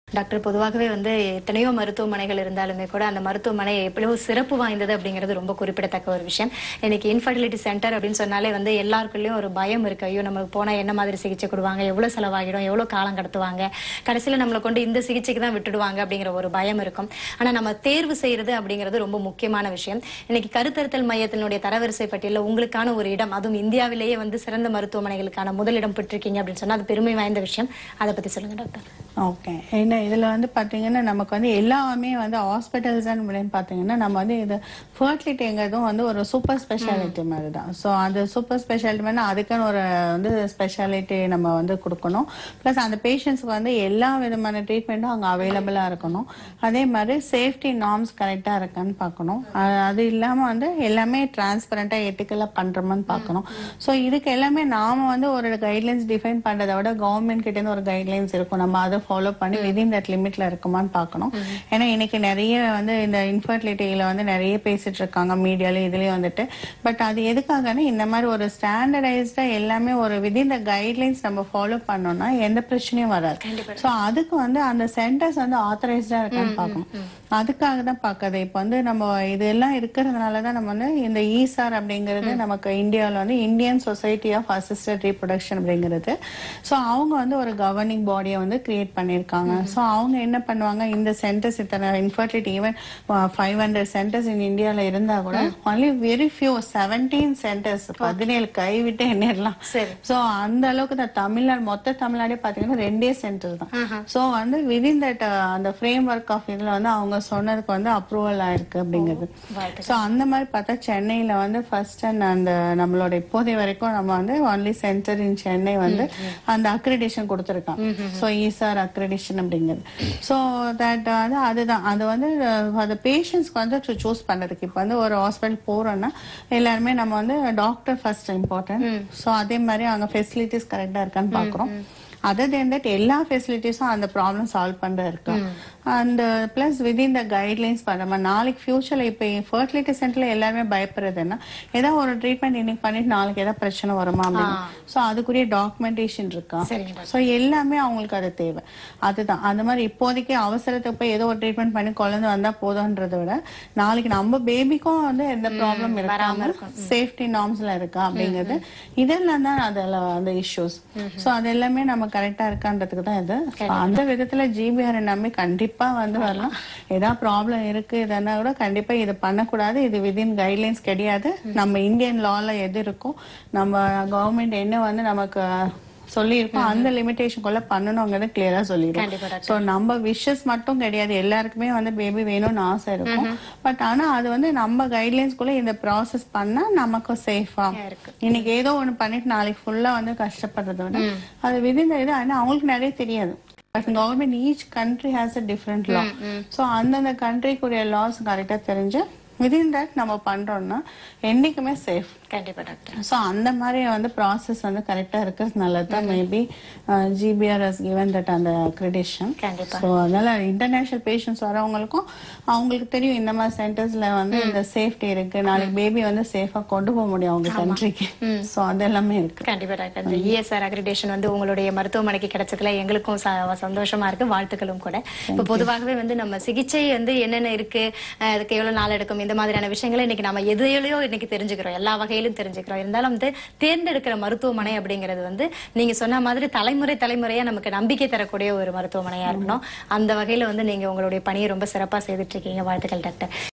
Doctor பொதுவாகவே வந்து எத்தனையோ மருத்துவமனைகள் இருந்தாலுமே கூட அந்த மருத்துவமனை எவ்வளவு சிறப்பு வாய்ந்தது அப்படிங்கிறது ரொம்ப குறிப்பிடத்தக்க ஒரு விஷயம் இன்னைக்கு இன்ஃபர்டிலிட்டி சென்டர் அப்படின்னு சொன்னாலே வந்து எல்லாருக்குள்ளயும் ஒரு பயம் இருக்கு ஐயோ நம்ம போனா என்ன மாதிரி சிகிச்சை கொடுவாங்க எவ்வளவு செலவாகிடும் எவ்வளவு காலம் கடத்துவாங்க கடைசியில நம்மளை கொண்டு இந்த சிகிச்சைக்கு தான் விட்டுடுவாங்க அப்படிங்கிற ஒரு பயம் இருக்கும் ஆனா நம்ம தேர்வு செய்யறது அப்படிங்கிறது ரொம்ப முக்கியமான விஷயம் இன்னைக்கு கருத்தறுத்தல் மையத்தினுடைய தரவரிசை பட்டியலில் உங்களுக்கான ஒரு இடம் அதுவும் இந்தியாவிலேயே வந்து சிறந்த மருத்துவமனைகளுக்கான முதலிடம் பெற்றிருக்கீங்க அப்படின்னு சொன்னா அது பெருமை வாய்ந்த விஷயம் அதை பத்தி சொல்லுங்க டாக்டர் ஓகே என்ன இதுல வந்து பாத்தீங்கன்னா நமக்கு வந்து எல்லாமே வந்து ஹாஸ்பிட்டல்ஸ் அப்படின்னு பாத்தீங்கன்னா நம்ம வந்து இது ஃபர்டிலிட்டிங்கிறதும் வந்து ஒரு சூப்பர் ஸ்பெஷாலிட்டி மாதிரி தான் ஸோ அந்த சூப்பர் ஸ்பெஷாலிட்டி மாதிரி அதுக்குன்னு ஒரு வந்து ஸ்பெஷாலிட்டி நம்ம வந்து கொடுக்கணும் ப்ளஸ் அந்த பேஷண்ட்ஸ்க்கு வந்து எல்லா விதமான ட்ரீட்மெண்ட்டும் அங்கே அவைலபிளாக இருக்கணும் அதே மாதிரி சேஃப்டி நார்ம்ஸ் கரெக்டாக இருக்கான்னு பார்க்கணும் அ- அது இல்லாமல் வந்து எல்லாமே டிரான்ஸ்பரண்ட்டாக எட்டிக்கலாக பண்ணுறோமான்னு பார்க்கணும் ஸோ இதுக்கு எல்லாமே நாம வந்து ஒரு கைட்லைன்ஸ் டிஃபைன் பண்ணுறதை விட கவர்மெண்ட் கிட்டேருந்து ஒரு கைட்லைன்ஸ் இருக்கும் நம்ம அதை ஃபாலோ பண்ணி விதின் தட் லிமிட்ல இருக்குமான்னு பார்க்கணும் ஏன்னா இன்னைக்கு நிறைய வந்து இந்த இன்ஃபர்டிலிட்டியில வந்து நிறைய பேசிட்டு இருக்காங்க மீடியால இதுலயும் வந்துட்டு பட் அது எதுக்காகன்னா இந்த மாதிரி ஒரு ஸ்டாண்டர்டைஸ்டா எல்லாமே ஒரு விதின் த கைட்லைன்ஸ் நம்ம ஃபாலோ பண்ணோம்னா எந்த பிரச்சனையும் வராது ஸோ அதுக்கு வந்து அந்த சென்டர்ஸ் வந்து ஆத்தரைஸ்டா இருக்கான்னு பார்க்கணும் அதுக்காக தான் பார்க்கறது இப்போ வந்து நம்ம இதெல்லாம் இருக்கிறதுனால தான் நம்ம வந்து இந்த ஈசார் அப்படிங்கிறது நமக்கு இந்தியாவில் வந்து Indian Society of Assisted Reproduction அப்படிங்கிறது ஸோ அவங்க வந்து ஒரு கவர்னிங் பாடியை வந்து கிரியேட் பண்ணியிருக்காங்க ஸோ அவங்க என்ன பண்ணுவாங்க இந்த சென்டர்ஸ் இத்தனை infertility even five hundred centres in இந்தியாவில் இருந்தால் கூட only very few seventeen centres பதினேழு கைவிட்டு எண்ணிடலாம் சரி. ஸோ அந்த அளவுக்கு தான் தமிழ்நாடு மொத்த தமிழ்நாடே பார்த்தீங்கன்னா ரெண்டே சென்டர் தான் ஸோ வந்து விதின் தட் அந்த ஃப்ரேம் ஒர்க் ஆஃப் இதில் வந்து அவங்க சொன்னதுக்கு வந்து அப்ரூவல் ஆயிருக்கு அப்படிங்கிறது ஸோ அந்த மாதிரி பார்த்தா சென்னையில் வந்து ஃபர்ஸ்ட் அண்ட் அந்த நம்மளோட இப்போதைய வரைக்கும் நம்ம வந்து ஒன்லி சென்டர் இன் சென்னை வந்து அந்த அக்ரிடேஷன் கொடுத்துருக்காங்க ஸோ ஈசார் அக்ரிடேஷன் அப்படிங்கிறது ஸோ தட் வந்து அதுதான் அது வந்து அந்த பேஷண்ட்ஸ்க்கு வந்து சூஸ் பண்ணுறதுக்கு இப்போ வந்து ஒரு ஹாஸ்பிட்டல் போகிறோம்னா எல்லாருமே நம்ம வந்து டாக்டர் ஃபர்ஸ்ட் இம்பார்ட்டன்ட் ஸோ அதே மாதிரி அங்கே ஃபெசிலிட்டிஸ் கரெக்டாக இருக்கான்னு பார்க்குறோம் அதர் தேன் தட் எல்லா ஃபெசிலிட்டிஸும் அந்த ப்ராப்ளம் சால்வ் பண்ற இருக்கு and plus within the guidelines பண்ண நாளைக்கு ஃபியூச்சர்ல இப்போ ஃபர்டிலிட்டி சென்டர்ல எல்லாருமே பயப்படுறது என்ன ஏதாவது ஒரு ட்ரீட்மெண்ட் இன்னைக்கு பண்ணிட்டு நாளைக்கு ஏதாவது பிரச்சனை வருமா அப்படின்னு ஸோ அதுக்குரிய டாக்குமெண்டேஷன் இருக்கா சரிங்க ஸோ எல்லாமே அவங்களுக்கு அது தேவை அதுதான் அந்த மாதிரி இப்போதைக்கு அவசரத்துக்கு போய் ஏதோ ஒரு ட்ரீட்மெண்ட் பண்ணி குழந்தை வந்தா போதும்ன்றதை விட நாளைக்கு நம்ம பேபிக்கும் வந்து எந்த ப்ராப்ளம் இருக்காம சேஃப்டி நார்ம்ஸ்ல இருக்கா அப்படிங்கிறது இதெல்லாம் தான் அதில் அந்த இஷ்யூஸ் ஸோ அது எல்லாமே நம்ம கரெக்டா இருக்கான்றதுக்கு தான் இது So, அந்த விதத்துல ஜிபிஆர் நம்பி கண்டிப்பா வந்து வரலாம் ஏதாவது ப்ராப்ளம் இருக்கு இதனா கூட கண்டிப்பா இது பண்ணக்கூடாது இது விதின் கைட்லைன்ஸ் கிடையாது நம்ம இந்தியன் லால எது இருக்கோ நம்ம கவர்மெண்ட் என்ன வந்து நமக்கு சொல்லியிருக்கோம் அந்த லிமிடேஷனுக்குள்ள பண்ணணுங்கிறத கிளியரா சொல்லிடுவோம் கண்டிப்பா ஸோ நம்ம விஷஸ் மட்டும் கிடையாது எல்லாருக்குமே வந்து பேபி வேணும்னு ஆசை இருக்கும் பட் ஆனா அது வந்து நம்ம கைட்லைன்ஸ்குள்ள இந்த ப்ராசஸ் பண்ணா நமக்கு சேஃபா இருக்கு. இன்னைக்கு ஏதோ ஒண்ணு பண்ணிட்டு நாளைக்கு ஃபுல்லா வந்து கஷ்டப்படுறத விட அது விதின் இது ஆனா அவங்களுக்கு நிறைய தெரியாது but government each country has a different law so அந்தந்த கண்ட்ரிக்குரிய லாஸ் கரெக்டா தெரிஞ்சு விதின் தட் நம்ம பண்றோம்னா என்னைக்குமே சேஃப் கண்டிப்பா டாக்டர் ஸோ அந்த மாதிரி வந்து ப்ராசஸ் வந்து கரெக்டாக இருக்கிறதுனால தான் maybe GPR has given that அந்த அக்ரிடேஷன் கண்டிப்பா ஸோ அதனால இன்டர்நேஷனல் பேஷண்ட்ஸ் வரவங்களுக்கும் அவங்களுக்கு தெரியும் இந்த மாதிரி சென்டர்ஸ்ல வந்து இந்த சேஃப்டி இருக்கு நாளைக்கு பேபி வந்து சேஃபா கொண்டு போக முடியும் அவங்க கண்ட்ரிக்கு ஸோ அது எல்லாமே இருக்கு கண்டிப்பா டாக்டர் இந்த இஎஸ்ஆர் அக்ரிடேஷன் வந்து உங்களுடைய மருத்துவமனைக்கு கிடைச்சதுல எங்களுக்கும் ச- சந்தோஷமா இருக்கு வாழ்த்துக்களும் கூட இப்ப பொதுவாகவே வந்து நம்ம சிகிச்சை வந்து என்னென்ன இருக்கு அஹ் அதுக்கு எவ்வளவு நாள் எடுக்கும் இந்த மாதிரியான விஷயங்களை இன்னைக்கு நம்ம எதுலையோ இன்னைக்கு தெரிஞ்சுக்கிறோம் எல்லா வகையிலும் தெரிஞ்சுக்கிறோம் இருந்தாலும் வந்து தேர்ந்தெடுக்கிற மருத்துவமனை அப்படிங்கிறது வந்து நீங்க சொன்ன மாதிரி தலைமுறை தலைமுறையா நமக்கு நம்பிக்கை தரக்கூடிய ஒரு மருத்துவமனையா இருக்கணும் அந்த வகையில வந்து நீங்க உங்களுடைய பணியை ரொம்ப சிறப்பா செய்துட்டு இருக்கீங்க வாழ்த்துக்கள் டாக்டர்